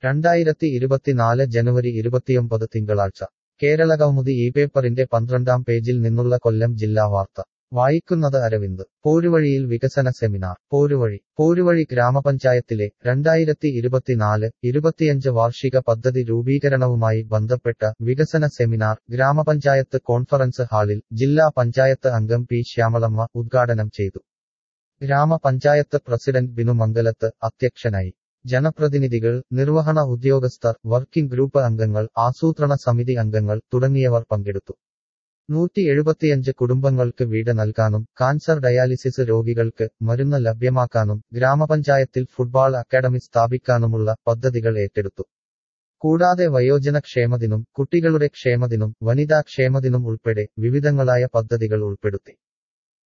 രണ്ടായിരത്തി ഇരുപത്തിനാല് ജനുവരി ഇരുപത്തിയൊമ്പത് തിങ്കളാഴ്ച കേരളകൗമുദി ഈ പേപ്പറിന്റെ പന്ത്രണ്ടാം പേജിൽ നിന്നുള്ള കൊല്ലം ജില്ലാ വാർത്ത വായിക്കുന്നത് അരവിന്ദ് പോരുവഴിയിൽ വികസന സെമിനാർ പോരുവഴി പോരുവഴി ഗ്രാമപഞ്ചായത്തിലെ രണ്ടായിരത്തി ഇരുപത്തിനാല് ഇരുപത്തിയഞ്ച് വാർഷിക പദ്ധതി രൂപീകരണവുമായി ബന്ധപ്പെട്ട വികസന സെമിനാർ ഗ്രാമപഞ്ചായത്ത് കോൺഫറൻസ് ഹാളിൽ ജില്ലാ പഞ്ചായത്ത് അംഗം പി ശ്യാമളമ്മ ഉദ്ഘാടനം ചെയ്തു ഗ്രാമപഞ്ചായത്ത് പ്രസിഡന്റ് ബിനു മംഗലത്ത് അധ്യക്ഷനായി ജനപ്രതിനിധികൾ നിർവഹണ ഉദ്യോഗസ്ഥർ വർക്കിംഗ് ഗ്രൂപ്പ് അംഗങ്ങൾ ആസൂത്രണ സമിതി അംഗങ്ങൾ തുടങ്ങിയവർ പങ്കെടുത്തു നൂറ്റി എഴുപത്തിയഞ്ച് കുടുംബങ്ങൾക്ക് വീട് നൽകാനും കാൻസർ ഡയാലിസിസ് രോഗികൾക്ക് മരുന്ന് ലഭ്യമാക്കാനും ഗ്രാമപഞ്ചായത്തിൽ ഫുട്ബോൾ അക്കാദമി സ്ഥാപിക്കാനുമുള്ള പദ്ധതികൾ ഏറ്റെടുത്തു കൂടാതെ വയോജന ക്ഷേമത്തിനും കുട്ടികളുടെ ക്ഷേമത്തിനും വനിതാ ക്ഷേമത്തിനും ഉൾപ്പെടെ വിവിധങ്ങളായ പദ്ധതികൾ ഉൾപ്പെടുത്തി